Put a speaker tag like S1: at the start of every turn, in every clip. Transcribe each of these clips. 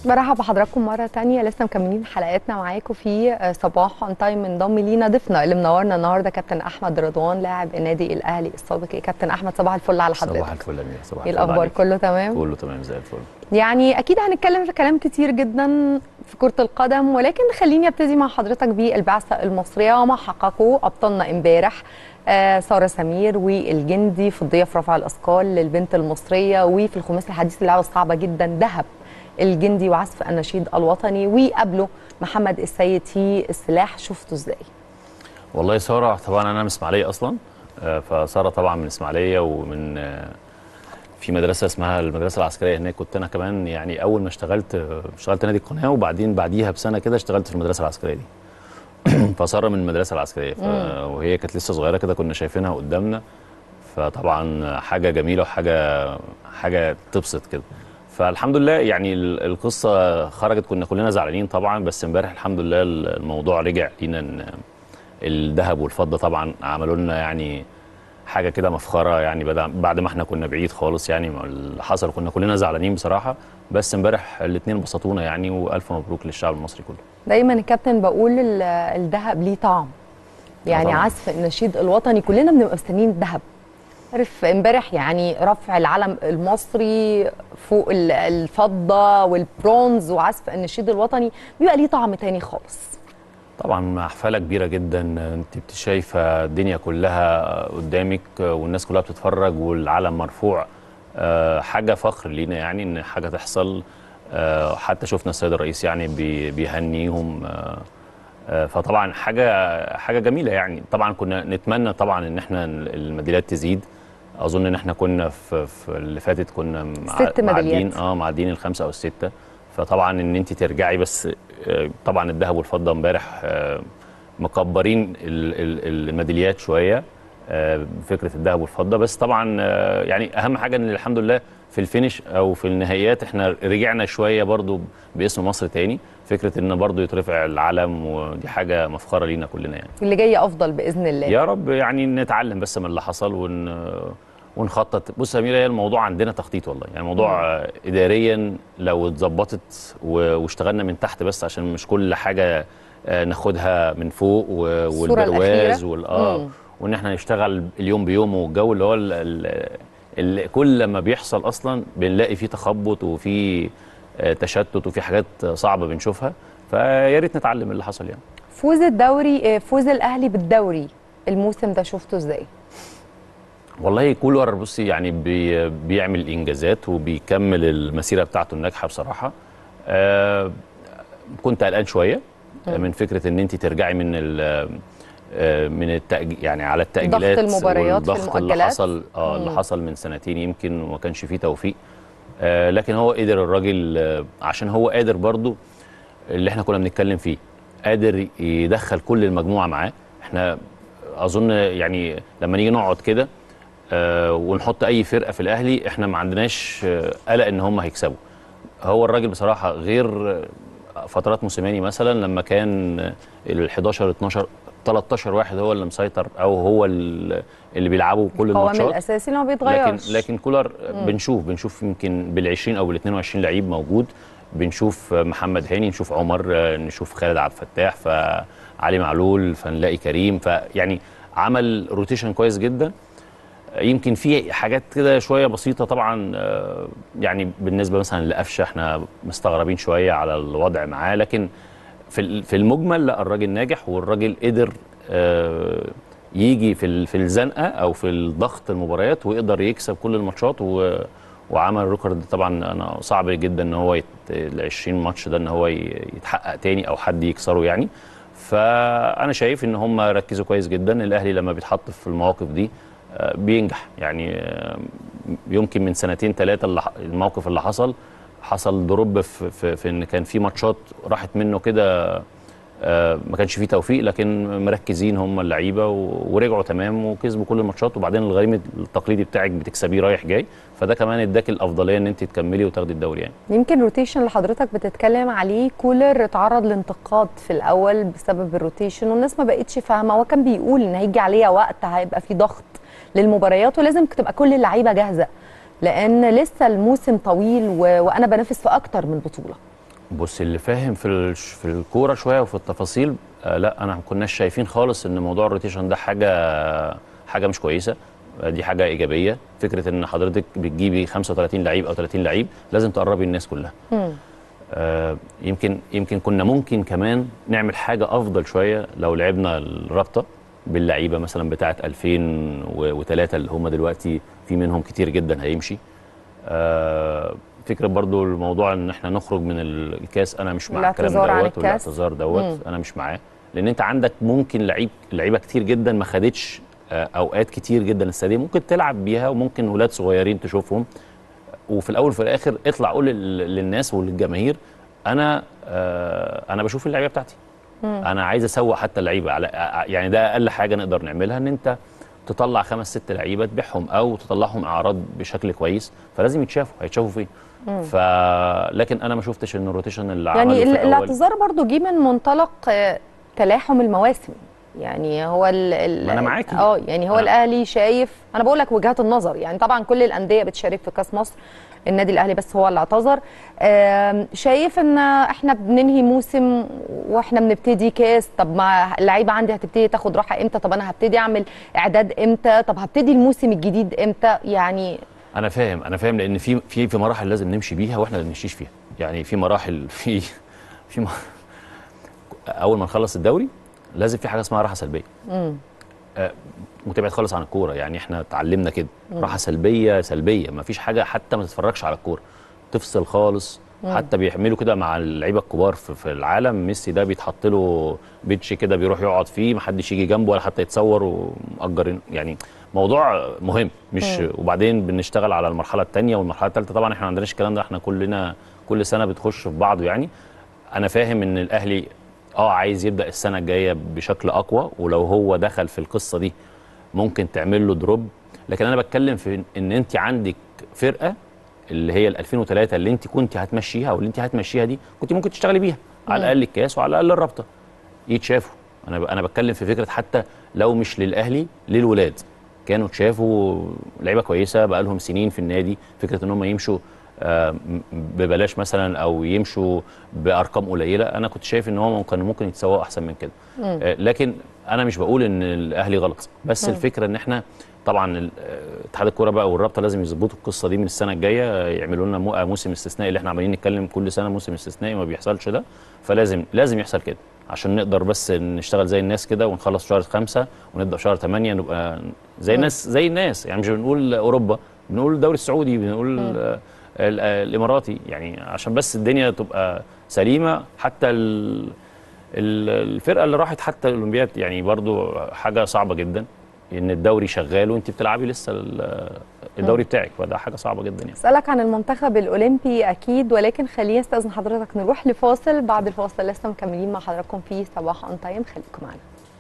S1: برحب بحضراتكم مرة تانية لسه مكملين حلقاتنا معاكم في صباح اون تايم انضم لينا ضيفنا اللي منورنا النهارده كابتن احمد رضوان لاعب النادي الاهلي السابق يا كابتن احمد صباح الفل على حضرتك
S2: صباح الفل يا امير صباح
S1: ايه
S2: الفل
S1: الاخبار
S2: عليك.
S1: كله تمام
S2: كله تمام زي الفل
S1: يعني اكيد هنتكلم في كلام كتير جدا في كرة القدم ولكن خليني ابتدي مع حضرتك بالبعثة المصرية وما حققه ابطالنا امبارح آه سارة سمير والجندي في الضياف رفع الاثقال للبنت المصرية وفي الخماس الحديث اللعبة الصعبة جدا ذهب الجندي وعزف النشيد الوطني وقبله محمد السيد في السلاح شفته ازاي؟
S2: والله ساره طبعا انا من اسماعيليه اصلا آه، فساره طبعا من اسماعيليه ومن آه، في مدرسه اسمها المدرسه العسكريه هناك كنت انا كمان يعني اول ما اشتغلت آه، اشتغلت نادي القناه وبعدين بعديها بسنه كده اشتغلت في المدرسه العسكريه دي فساره من المدرسه العسكريه ف... وهي كانت لسه صغيره كده كنا شايفينها قدامنا فطبعا حاجه جميله وحاجه حاجه تبسط كده فالحمد لله يعني ال- القصه خرجت كنا كلنا زعلانين طبعا بس امبارح الحمد لله الموضوع رجع لينا ان الذهب والفضه طبعا عملوا لنا يعني حاجه كده مفخره يعني بدا- بعد ما احنا كنا بعيد خالص يعني ما اللي حصل كنا كلنا زعلانين بصراحه بس امبارح الاثنين بسطونا يعني والف مبروك للشعب المصري كله
S1: دايما الكابتن بقول ال- الذهب ليه طعم يعني
S2: طبعاً.
S1: عزف النشيد الوطني كلنا بنبقى مستنيين الذهب عارف امبارح يعني رفع العلم المصري فوق ال- الفضه والبرونز وعزف النشيد الوطني بيبقى ليه طعم تاني خالص
S2: طبعا محفله كبيره جدا انت بت- شايفه الدنيا كلها قدامك والناس كلها بتتفرج والعلم مرفوع آه، حاجه فخر لينا يعني ان حاجه تحصل آه، حتى شفنا السيد الرئيس يعني بي- بيهنيهم آه، آه، فطبعا حاجه حاجه جميله يعني طبعا كنا نتمنى طبعا ان احنا الميداليات تزيد اظن ان احنا كنا في, في اللي فاتت كنا مع
S1: ست
S2: معديين
S1: ميداليات.
S2: اه معديين الخمسه او السته فطبعا ان انت ترجعي بس آه، طبعا الذهب والفضه امبارح آه، مكبرين ال- ال- الميداليات شويه آه، فكره الذهب والفضه بس طبعا آه، يعني اهم حاجه ان الحمد لله في الفينش او في النهائيات احنا رجعنا شويه برضو باسم مصر تاني فكره ان برضو يترفع العلم ودي حاجه مفخره لينا كلنا يعني
S1: اللي جاي افضل باذن الله
S2: يا رب يعني نتعلم بس من اللي حصل ون ونخطط بص يا اميره هي الموضوع عندنا تخطيط والله يعني الموضوع آه، اداريا لو اتظبطت و- واشتغلنا من تحت بس عشان مش كل حاجه آه، ناخدها من فوق و-
S1: الصورة
S2: والبرواز
S1: الأخيرة.
S2: وال اه
S1: مم.
S2: وان احنا نشتغل اليوم بيوم والجو اللي هو ال- ال- اللي كل لما بيحصل اصلا بنلاقي فيه تخبط وفيه آه، تشتت وفي حاجات صعبه بنشوفها فيا ريت نتعلم من اللي حصل يعني
S1: فوز الدوري آه، فوز الاهلي بالدوري الموسم ده شفته ازاي؟
S2: والله كولر بصي يعني بي بيعمل انجازات وبيكمل المسيره بتاعته الناجحه بصراحه آه كنت قلقان شويه من فكره ان انت ترجعي من ال آه، من التأج... يعني على التأجيلات
S1: ضغط المباريات في
S2: والضغط اللي
S1: المؤجلات.
S2: حصل اه اللي
S1: مم.
S2: حصل من سنتين يمكن وما كانش فيه توفيق آه لكن هو قدر الراجل آه عشان هو قادر برضو اللي احنا كنا بنتكلم فيه قادر يدخل كل المجموعه معاه احنا اظن يعني لما نيجي نقعد كده آه ونحط اي فرقه في الاهلي احنا ما عندناش آه، قلق ان هم هيكسبوا هو الراجل بصراحه غير آه، فترات موسيماني مثلا لما كان ال 11 12 13 واحد هو اللي مسيطر او هو ال- اللي بيلعبوا كل
S1: القوام
S2: الماتشات
S1: الاساسي اللي ما
S2: لكن
S1: بيتغيرش
S2: لكن كولر بنشوف بنشوف يمكن بال 20 او بال 22 لعيب موجود بنشوف محمد هاني نشوف عمر نشوف خالد عبد الفتاح فعلي معلول فنلاقي كريم فيعني عمل روتيشن كويس جدا يمكن في حاجات كده شويه بسيطه طبعا آه، يعني بالنسبه مثلا لقفشه احنا مستغربين شويه على الوضع معاه لكن في ال- في المجمل لا الراجل ناجح والراجل قدر آه، يجي في ال- في الزنقه او في الضغط المباريات ويقدر يكسب كل الماتشات و وعمل ريكورد طبعا انا صعب جدا ان هو يت... ال 20 ماتش ده ان هو ي- يتحقق تاني او حد يكسره يعني فانا شايف ان هم ركزوا كويس جدا الاهلي لما بيتحط في المواقف دي آه، بينجح يعني آه، يمكن من سنتين ثلاثه اللي ح- الموقف اللي حصل حصل دروب في, في, في ان كان في ماتشات راحت منه كده آه، ما كانش فيه توفيق لكن مركزين هم اللعيبه و- ورجعوا تمام وكسبوا كل الماتشات وبعدين الغريم التقليدي بتاعك بتكسبيه رايح جاي فده كمان اداك الافضليه ان انت تكملي وتاخدي الدوري يعني
S1: يمكن روتيشن اللي حضرتك بتتكلم عليه كولر اتعرض لانتقاد في الاول بسبب الروتيشن والناس ما بقتش فاهمه هو كان بيقول ان هيجي عليها وقت هيبقى في ضغط للمباريات ولازم تبقى كل اللعيبه جاهزه لان لسه الموسم طويل و... وانا بنافس في اكتر من بطوله
S2: بص اللي فاهم في ال- في الكوره شويه وفي التفاصيل آه لا انا ما كناش شايفين خالص ان موضوع الروتيشن ده حاجه حاجه مش كويسه آه دي حاجه ايجابيه فكره ان حضرتك بتجيبي 35 لعيب او 30 لعيب لازم تقربي الناس كلها آه يمكن يمكن كنا ممكن كمان نعمل حاجه افضل شويه لو لعبنا الرابطه باللعيبه مثلا بتاعه 2003 اللي هم دلوقتي في منهم كتير جدا هيمشي آه فكره برضو الموضوع ان احنا نخرج من الكاس انا مش مع الكلام
S1: والاعتذار عن
S2: دوت
S1: الكاس.
S2: والاعتذار دوت
S1: مم.
S2: انا مش معاه لان انت عندك ممكن لعيب لعيبه كتير جدا ما خدتش آه، اوقات كتير جدا السنه ممكن تلعب بيها وممكن ولاد صغيرين تشوفهم وفي الاول وفي الاخر اطلع قول لل- للناس وللجماهير انا آه انا بشوف اللعيبه بتاعتي انا عايز اسوق حتى اللعيبه على آه، يعني ده اقل حاجه نقدر نعملها ان انت تطلع خمس ست لعيبه تبيعهم او تطلعهم اعراض بشكل كويس فلازم يتشافوا هيتشافوا فين ف لكن انا ما شفتش ان الروتيشن اللي عمله
S1: يعني
S2: في
S1: ال-
S2: الأول
S1: الاعتذار برضو جه من منطلق آه، تلاحم المواسم يعني هو ال ال
S2: ما أنا معاكي.
S1: اه يعني هو
S2: أنا-
S1: الاهلي شايف انا بقول لك وجهات النظر يعني طبعا كل الانديه بتشارك في كاس مصر النادي الاهلي بس هو اللي اعتذر آم، شايف ان احنا بننهي موسم واحنا بنبتدي كاس طب ما اللعيبه عندي هتبتدي تاخد راحه امتى طب انا هبتدي اعمل اعداد امتى طب هبتدي الموسم الجديد امتى يعني
S2: انا فاهم انا فاهم لان في في في مراحل لازم نمشي بيها واحنا اللي بنمشيش فيها يعني في مراحل في في م... اول ما نخلص الدوري لازم في حاجه اسمها راحه سلبيه آه، وتبعد خالص عن الكوره يعني احنا اتعلمنا كده راحه سلبيه سلبيه ما فيش حاجه حتى ما تتفرجش على الكوره تفصل خالص حتى بيعملوا كده مع اللعيبه الكبار في, في العالم ميسي ده بيتحط له بيتش كده بيروح يقعد فيه محدش يجي جنبه ولا حتى يتصور ومأجر يعني موضوع مهم مش وبعدين بنشتغل على المرحله الثانيه والمرحله الثالثه طبعا احنا ما عندناش الكلام ده احنا كلنا كل سنه بتخش في بعضه يعني انا فاهم ان الاهلي اه عايز يبدا السنه الجايه بشكل اقوى ولو هو دخل في القصه دي ممكن تعمل له دروب لكن انا بتكلم في ان انت عندك فرقه اللي هي ال 2003 اللي انت كنت هتمشيها واللي انت هتمشيها دي كنت ممكن تشتغلي بيها على الاقل الكاس وعلى الاقل الرابطه يتشافوا انا ب- انا بتكلم في فكره حتى لو مش للاهلي للولاد كانوا اتشافوا لعيبه كويسه بقى لهم سنين في النادي فكره ان هم يمشوا آه، م- ببلاش مثلا او يمشوا بارقام قليله انا كنت شايف ان هو كان ممكن يتسوقوا احسن من كده آه، لكن انا مش بقول ان الاهلي غلط بس الفكره ان احنا طبعا ال- آه، اتحاد الكوره بقى والرابطه لازم يظبطوا القصه دي من السنه الجايه آه، يعملوا لنا مو- موسم استثنائي اللي احنا عمالين نتكلم كل سنه موسم استثنائي ما بيحصلش ده فلازم لازم يحصل كده عشان نقدر بس نشتغل زي الناس كده ونخلص شهر خمسة ونبدا شهر ثمانية نبقى زي الناس زي الناس يعني مش بنقول اوروبا بنقول الدوري السعودي بنقول آه، ال- آه، الاماراتي يعني عشان بس الدنيا تبقى سليمه حتى ال- ال- الفرقه اللي راحت حتى الاولمبياد يعني برضو حاجه صعبه جدا ان الدوري شغال وانت بتلعبي لسه ال- الدوري بتاعك فده حاجه صعبه جدا يعني
S1: اسالك عن المنتخب الاولمبي اكيد ولكن خليني استاذن حضرتك نروح لفاصل بعد الفاصل لسه مكملين مع حضراتكم في صباح اون تايم خليكم معانا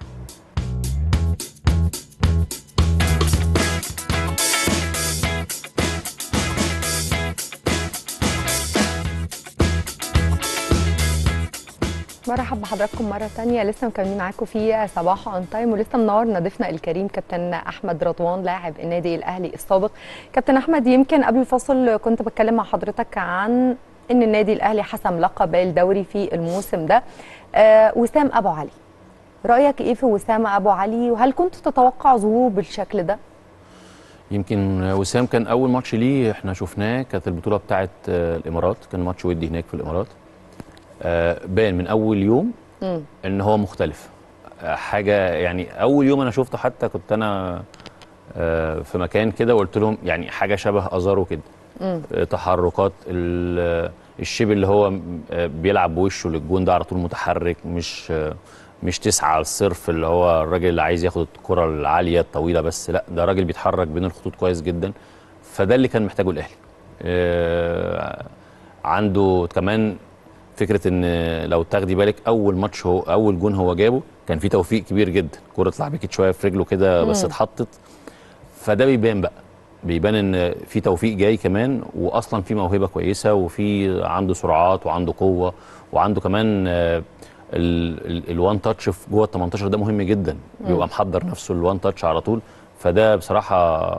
S1: مرحبا بحضراتكم مرة تانية لسه مكملين معاكم في صباح اون تايم ولسه منورنا ضيفنا الكريم كابتن احمد رضوان لاعب النادي الاهلي السابق كابتن احمد يمكن قبل الفاصل كنت بتكلم مع حضرتك عن ان النادي الاهلي حسم لقب الدوري في الموسم ده آه وسام ابو علي رايك ايه في وسام ابو علي وهل كنت تتوقع ظهوره بالشكل ده
S2: يمكن وسام كان اول ماتش ليه احنا شفناه كانت البطوله بتاعه آه، الامارات كان ماتش ودي هناك في الامارات آه، بان من اول يوم
S1: مم.
S2: ان هو مختلف آه، حاجه يعني اول يوم انا شفته حتى كنت انا آه، في مكان كده وقلت لهم يعني حاجه شبه ازارو كده آه، تحركات ال- الشيب اللي هو آه، بيلعب بوشه للجون ده على طول متحرك مش آه، مش تسعة على الصرف اللي هو الراجل اللي عايز ياخد الكرة العالية الطويلة بس لا ده راجل بيتحرك بين الخطوط كويس جدا فده اللي كان محتاجه الأهلي آه، عنده كمان فكرة ان لو تاخدي بالك اول ماتش هو اول جون هو جابه كان فيه توفيق كبير جدا كرة اتلعبكت شوية في رجله كده بس اتحطت فده بيبان بقى بيبان ان في توفيق جاي كمان واصلا في موهبه كويسه وفي عنده سرعات وعنده قوه وعنده كمان آه، ال- ال- الوان تاتش في جوه ال 18 ده مهم جدا بيبقى محضر نفسه الوان تاتش على طول فده بصراحه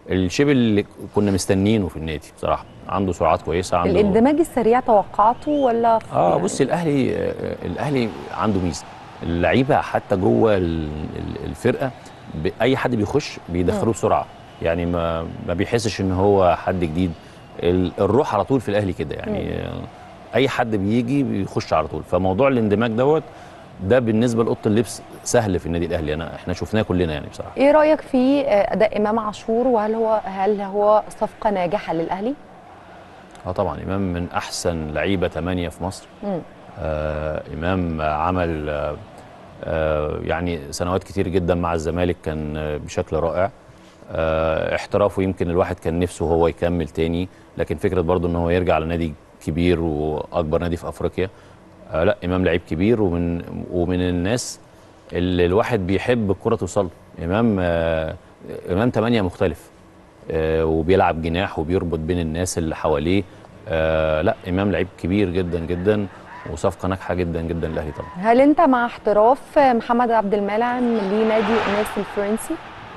S2: الشيب اللي كنا مستنينه في النادي بصراحه عنده سرعات كويسه عنده
S1: الاندماج السريع توقعته ولا
S2: اه
S1: يعني
S2: بصي الاهلي آه، الاهلي عنده ميزه اللعيبه حتى جوه ال- ال- الفرقه ب- اي حد بيخش بيدخلوه بسرعه يعني ما ما بيحسش ان هو حد جديد ال- الروح على طول في الاهلي كده يعني آه، اي حد بيجي بيخش على طول فموضوع الاندماج دوت ده بالنسبه لاوضه اللبس سهل في النادي الاهلي انا احنا شفناه كلنا يعني بصراحه
S1: ايه رايك في آه، اداء امام عاشور وهل هو هل هو صفقه ناجحه للاهلي؟
S2: اه طبعا امام من احسن لعيبه ثمانيه في مصر
S1: مم.
S2: آه امام عمل آه آه يعني سنوات كتير جدا مع الزمالك كان آه بشكل رائع آه احترافه يمكن الواحد كان نفسه هو يكمل تاني لكن فكره برضه ان هو يرجع لنادي كبير واكبر نادي في افريقيا آه لا امام لعيب كبير ومن ومن الناس اللي الواحد بيحب الكره توصل له. امام آه امام تمانية مختلف آه، وبيلعب جناح وبيربط بين الناس اللي حواليه آه لا امام لعيب كبير جدا جدا وصفقه ناجحه جدا جدا للاهلي طبعا
S1: هل انت مع احتراف آه، محمد عبد المنعم لنادي الناس الفرنسي؟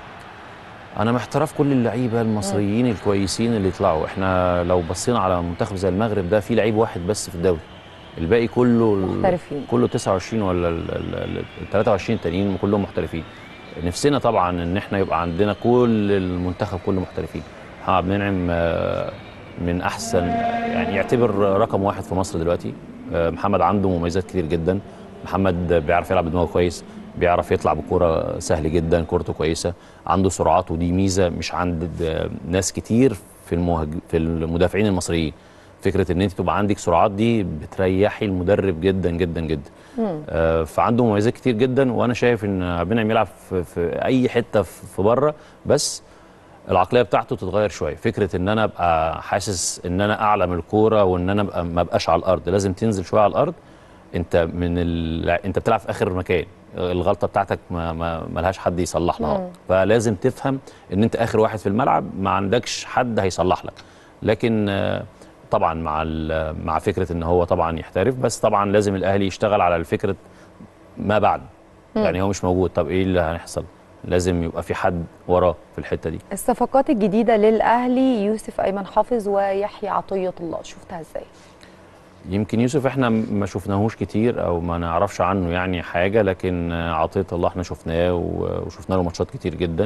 S2: انا محترف كل اللعيبه المصريين الكويسين اللي يطلعوا احنا لو بصينا على منتخب زي المغرب ده في لعيب واحد بس في الدوري الباقي كله
S1: محترفين.
S2: كله 29 ولا ال- ال- ال 23 تانيين كلهم محترفين نفسنا طبعا ان احنا يبقى عندنا كل المنتخب كله محترفين محمد عبد المنعم آه، من احسن يعني يعتبر رقم واحد في مصر دلوقتي آه، محمد عنده مميزات كتير جدا محمد بيعرف يلعب بدماغه كويس بيعرف يطلع بكوره سهل جدا كورته كويسه عنده سرعات ودي ميزه مش عند آه، ناس كتير في المهاج... في المدافعين المصريين فكره ان انت تبقى عندك سرعات دي بتريحي المدرب جدا جدا جدا آه، فعنده مميزات كتير جدا وانا شايف ان عبد المنعم يلعب في, في اي حته في في بره بس العقليه بتاعته تتغير شويه فكره ان انا ابقى حاسس ان انا اعلى من الكوره وان انا ابقى ما ابقاش على الارض لازم تنزل شويه على الارض انت من ال... انت بتلعب في اخر مكان الغلطه بتاعتك ما ما ملهاش حد يصلح لها فلازم تفهم ان انت اخر واحد في الملعب ما عندكش حد هيصلح لك لكن آه، طبعا مع ال- مع فكره ان هو طبعا يحترف بس طبعا لازم الاهلي يشتغل على الفكره ما بعد يعني هو مش موجود طب ايه اللي هيحصل لازم يبقى في حد وراه في الحته دي
S1: الصفقات الجديده للاهلي يوسف ايمن حافظ ويحيى عطيه الله شفتها ازاي؟
S2: يمكن يوسف احنا ما شفناهوش كتير او ما نعرفش عنه يعني حاجه لكن آه، عطيه الله احنا شفناه و- وشفنا له ماتشات كتير جدا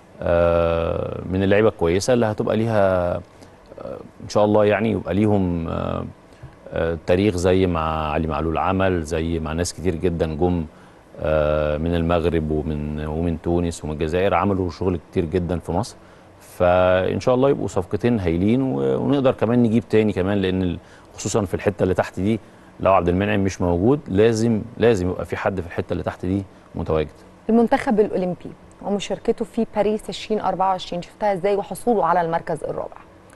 S2: آه، من اللعيبه الكويسه اللي هتبقى ليها آه، ان شاء الله يعني يبقى ليهم آه، آه، تاريخ زي ما علي معلول عمل زي ما ناس كتير جدا جم آه، من المغرب ومن ومن تونس ومن الجزائر عملوا شغل كتير جدا في مصر فان شاء الله يبقوا صفقتين هايلين و- ونقدر كمان نجيب تاني كمان لان ال- خصوصا في الحته اللي تحت دي لو عبد المنعم مش موجود لازم لازم يبقى في حد في الحته اللي تحت دي متواجد
S1: المنتخب الاولمبي ومشاركته في باريس 2024 شفتها ازاي وحصوله على المركز الرابع؟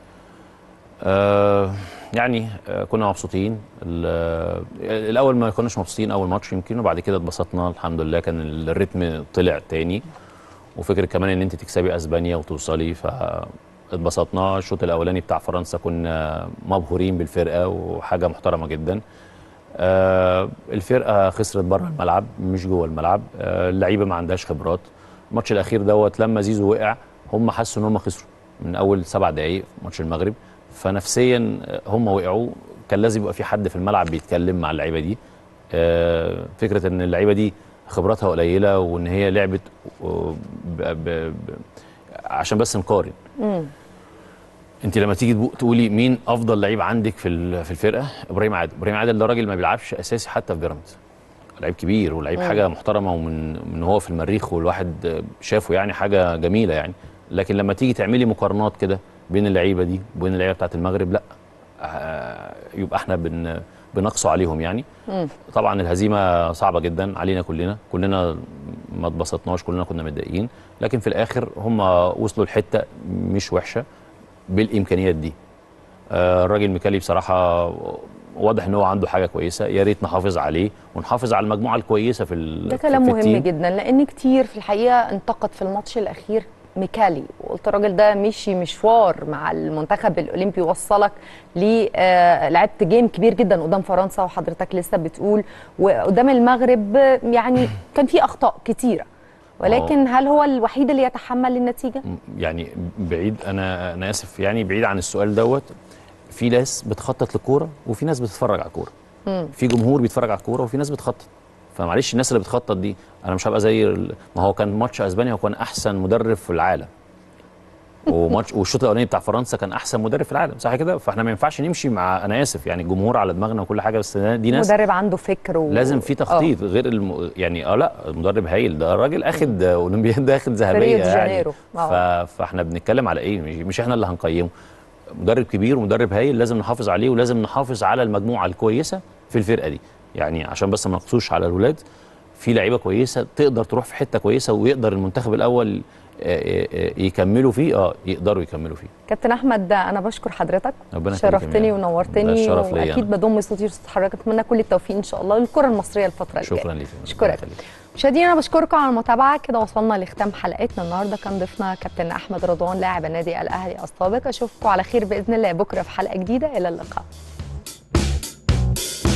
S2: آه يعني آه كنا مبسوطين ال- آه، الاول ما كناش مبسوطين اول ماتش يمكن وبعد كده اتبسطنا الحمد لله كان الريتم طلع تاني وفكره كمان ان انت تكسبي اسبانيا وتوصلي فاتبسطنا الشوط الاولاني بتاع فرنسا كنا مبهورين بالفرقه وحاجه محترمه جدا آه الفرقه خسرت بره الملعب مش جوه الملعب آه اللعيبه ما عندهاش خبرات الماتش الاخير دوت لما زيزو وقع هم حسوا ان هم خسروا من اول سبع دقائق في ماتش المغرب فنفسيا آه، هم وقعوا كان لازم يبقى في حد في الملعب بيتكلم مع اللعيبه دي آه فكره ان اللعيبه دي خبراتها قليله وان هي لعبت آه، ب ب ب عشان بس نقارن انت لما تيجي تبو- تقولي مين افضل لعيب عندك في ال- في الفرقه ابراهيم عادل ابراهيم عادل ده راجل ما بيلعبش اساسي حتى في بيراميدز لعيب كبير ولعيب حاجه محترمه ومن من هو في المريخ والواحد شافه يعني حاجه جميله يعني لكن لما تيجي تعملي مقارنات كده بين اللعيبه دي وبين اللعيبه بتاعت المغرب لا آه، يبقى احنا بن بنقصوا عليهم يعني طبعا الهزيمه صعبه جدا علينا كلنا كلنا ما اتبسطناش كلنا كنا متضايقين لكن في الاخر هم وصلوا لحته مش وحشه بالامكانيات دي آه، الراجل ميكالي بصراحه واضح ان هو عنده حاجه كويسه يا ريت نحافظ عليه ونحافظ على المجموعه الكويسه في ال-
S1: ده
S2: في-
S1: كلام
S2: في
S1: مهم
S2: التيم.
S1: جدا لان كتير في الحقيقه انتقد في الماتش الاخير ميكالي وقلت الراجل ده مشي مشوار مع المنتخب الاولمبي وصلك ل آه، لعبت جيم كبير جدا قدام فرنسا وحضرتك لسه بتقول وقدام المغرب آه، يعني كان في اخطاء كتيره ولكن هل هو الوحيد اللي يتحمل النتيجه
S2: يعني بعيد انا انا اسف يعني بعيد عن السؤال دوت في ناس بتخطط للكوره وفي ناس بتتفرج على الكوره في جمهور بيتفرج على الكوره وفي ناس بتخطط فمعلش الناس اللي بتخطط دي انا مش هبقى زي ال- ما هو كان ماتش اسبانيا هو كان احسن مدرب في العالم وماتش والشوط الاولاني بتاع فرنسا كان احسن مدرب في العالم صح كده فاحنا ما ينفعش نمشي مع انا اسف يعني الجمهور على دماغنا وكل حاجه بس دي ناس
S1: مدرب عنده فكر و...
S2: لازم في تخطيط غير الم... يعني اه لا المدرب هايل ده الراجل اخد اولمبياد ده اخد ذهبيه
S1: ريو دي
S2: يعني
S1: جانيرو.
S2: ف...
S1: آه.
S2: فاحنا بنتكلم على ايه مش- مش احنا اللي هنقيمه مدرب كبير ومدرب هايل لازم نحافظ عليه ولازم نحافظ على المجموعه الكويسه في الفرقه دي يعني عشان بس ما نقصوش على الولاد في لعيبه كويسه تقدر تروح في حته كويسه ويقدر المنتخب الاول آه، آه، آه، يكملوا فيه اه يقدروا يكملوا فيه
S1: كابتن احمد انا بشكر حضرتك
S2: ربنا يخليك يا
S1: شرفتني
S2: ميرا. ده
S1: ونورتني
S2: الشرف ليا
S1: واكيد
S2: أنا.
S1: بضم صوتي وصوت حضرتك اتمنى كل التوفيق ان شاء الله للكره المصريه الفتره الجايه
S2: شكرا ليك
S1: اشكرك مشاهدينا انا بشكركم على المتابعه كده وصلنا لختام حلقتنا النهارده كان ضيفنا كابتن احمد رضوان لاعب النادي الاهلي السابق اشوفكم على خير باذن الله بكره في حلقه جديده الى اللقاء